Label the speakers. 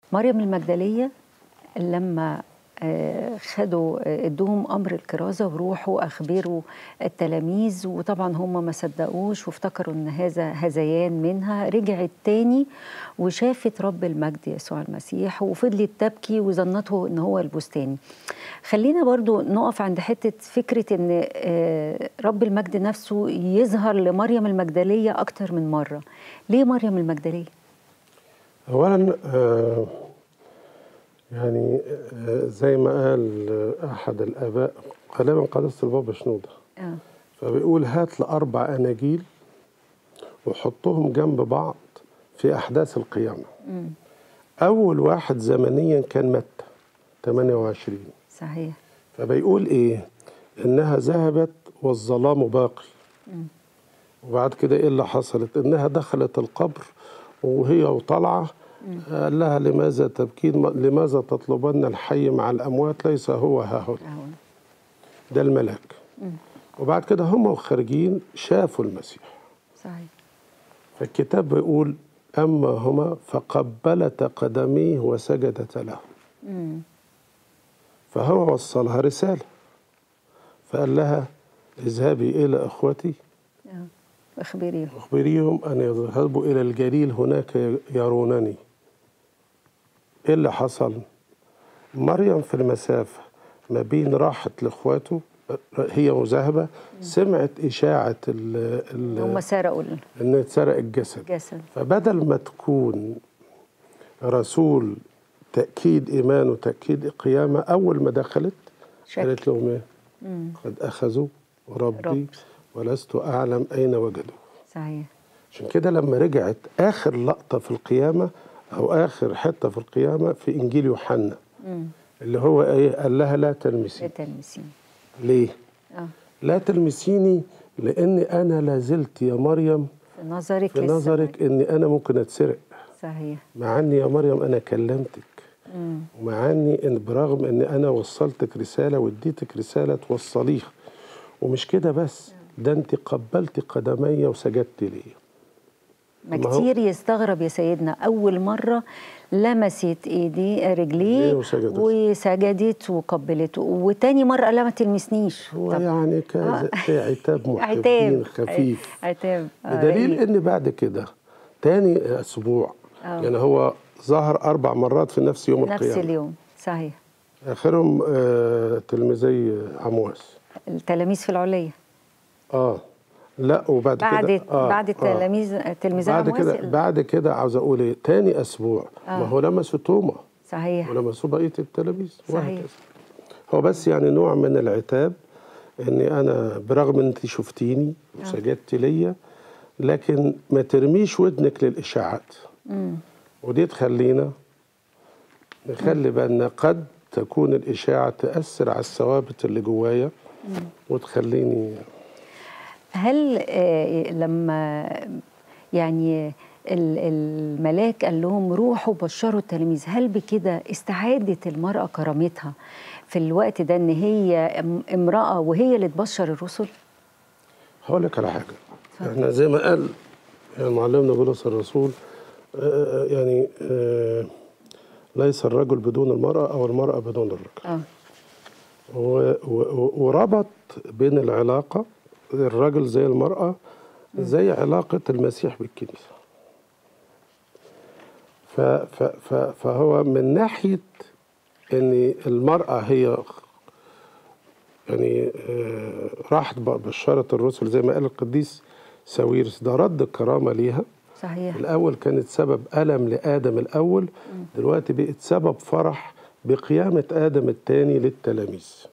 Speaker 1: مريم المجدلية لما آه، خدوا آه، ادوهم امر الكرازه وروحوا اخبروا التلاميذ وطبعا هم ما صدقوش وافتكروا ان هذا هذيان منها رجعت تاني وشافت رب المجد يسوع المسيح وفضلت تبكي وظنته ان هو البستاني خلينا برضو نقف عند حته فكره ان آه، رب المجد نفسه يظهر لمريم المجدليه اكتر من مره ليه مريم المجدليه
Speaker 2: اولا آه، يعني آه، زي ما قال آه، احد الاباء غالبا قداسه البابا شنوده
Speaker 1: اه
Speaker 2: فبيقول هات لاربع اناجيل وحطهم جنب بعض في احداث القيامه
Speaker 1: مم.
Speaker 2: اول واحد زمنيا كان متى 28
Speaker 1: صحيح
Speaker 2: فبيقول ايه انها ذهبت والظلام باقي وبعد كده ايه اللي حصلت انها دخلت القبر وهي وطالعه قال لها لماذا تبكين لماذا تطلبن الحي مع الاموات ليس هو ها هنا
Speaker 1: اهو
Speaker 2: ده الملاك وبعد كده هم وخارجين شافوا المسيح
Speaker 1: صحيح
Speaker 2: فالكتاب بيقول اما هما فقبلت قدميه وسجدت له
Speaker 1: مم.
Speaker 2: فهو وصلها رساله فقال لها اذهبي الى اخوتي
Speaker 1: اه اخبريهم
Speaker 2: أخبريهم أن يذهبوا إلى الجليل هناك يرونني إيه اللي حصل؟ مريم في المسافة ما بين راحت لإخواته هي وذهبة سمعت إشاعة ال
Speaker 1: هم
Speaker 2: ال
Speaker 1: سرقوا
Speaker 2: إن اتسرق الجسد
Speaker 1: الجسد
Speaker 2: فبدل ما تكون رسول تأكيد إيمان وتأكيد قيامة أول ما دخلت
Speaker 1: شك
Speaker 2: قالت لهم إيه؟
Speaker 1: مم.
Speaker 2: قد أخذوا ربي
Speaker 1: رب.
Speaker 2: ولست أعلم أين وجدوه
Speaker 1: صحيح
Speaker 2: عشان كده لما رجعت اخر لقطه في القيامه او اخر حته في القيامه في انجيل يوحنا
Speaker 1: مم.
Speaker 2: اللي هو ايه قال لها لا تلمسي
Speaker 1: لتلمسين
Speaker 2: ليه
Speaker 1: اه
Speaker 2: لا تلمسيني لان انا لا زلت يا مريم
Speaker 1: في نظرك
Speaker 2: في
Speaker 1: لسه
Speaker 2: نظرك اني انا ممكن اتسرق
Speaker 1: صحيح
Speaker 2: مع اني يا مريم انا كلمتك
Speaker 1: مم.
Speaker 2: ومع اني ان برغم ان انا وصلتك رساله واديتك رساله توصليها ومش كده بس ده انت قبلت قدمي وسجدت لي
Speaker 1: ما
Speaker 2: ما هو-
Speaker 1: كتير يستغرب يا سيدنا اول مره لمست ايديه رجليه
Speaker 2: رجليه وسجدت.
Speaker 1: وسجدت وقبلته وتاني مره قال لها ما تلمسنيش
Speaker 2: هو
Speaker 1: طب
Speaker 2: يعني كذا في عتاب محبين
Speaker 1: عتاب
Speaker 2: خفيف
Speaker 1: عتاب آه،
Speaker 2: بدليل
Speaker 1: رقيق.
Speaker 2: ان بعد كده تاني اسبوع
Speaker 1: آه.
Speaker 2: يعني هو ظهر اربع مرات في نفس يوم
Speaker 1: نفس
Speaker 2: القيامه
Speaker 1: اليوم صحيح
Speaker 2: اخرهم آه تلميذي عمواس
Speaker 1: التلاميذ في العليه
Speaker 2: اه لا وبعد
Speaker 1: بعد
Speaker 2: كده آه
Speaker 1: بعد
Speaker 2: آه.
Speaker 1: التلاميذ تلميذي
Speaker 2: بعد
Speaker 1: عمواس
Speaker 2: كده
Speaker 1: ال-
Speaker 2: بعد كده عاوز اقول ايه تاني اسبوع
Speaker 1: آه.
Speaker 2: ما هو لمسوا توما
Speaker 1: صحيح
Speaker 2: ولمسوا بقيه التلاميذ
Speaker 1: صحيح.
Speaker 2: وهكذا هو بس يعني نوع من العتاب اني انا برغم ان انت شفتيني وسجدت ليا لكن ما ترميش ودنك للاشاعات
Speaker 1: مم.
Speaker 2: ودي تخلينا نخلي بالنا قد تكون الاشاعه تاثر على الثوابت اللي جوايا وتخليني
Speaker 1: هل آه، لما يعني ال- الملاك قال لهم روحوا بشروا التلاميذ هل بكده استعادت المرأة كرامتها في الوقت ده ان هي ام- امرأة وهي اللي تبشر الرسل
Speaker 2: هقول لك على حاجه احنا زي ما قال يعني معلمنا بولس الرسول آه، يعني آه، ليس الرجل بدون المرأة أو المرأة بدون الرجل
Speaker 1: اه
Speaker 2: و- و- وربط بين العلاقة الرجل زي المرأة زي علاقة المسيح بالكنيسة ف ف ف فهو من ناحية ان المرأة هي يعني آه، راحت ب- بشرت الرسل زي ما قال القديس ساويرس ده رد الكرامة ليها
Speaker 1: صحيح
Speaker 2: الأول كانت سبب ألم لآدم الأول دلوقتي بقت سبب فرح بقيامة آدم الثاني للتلاميذ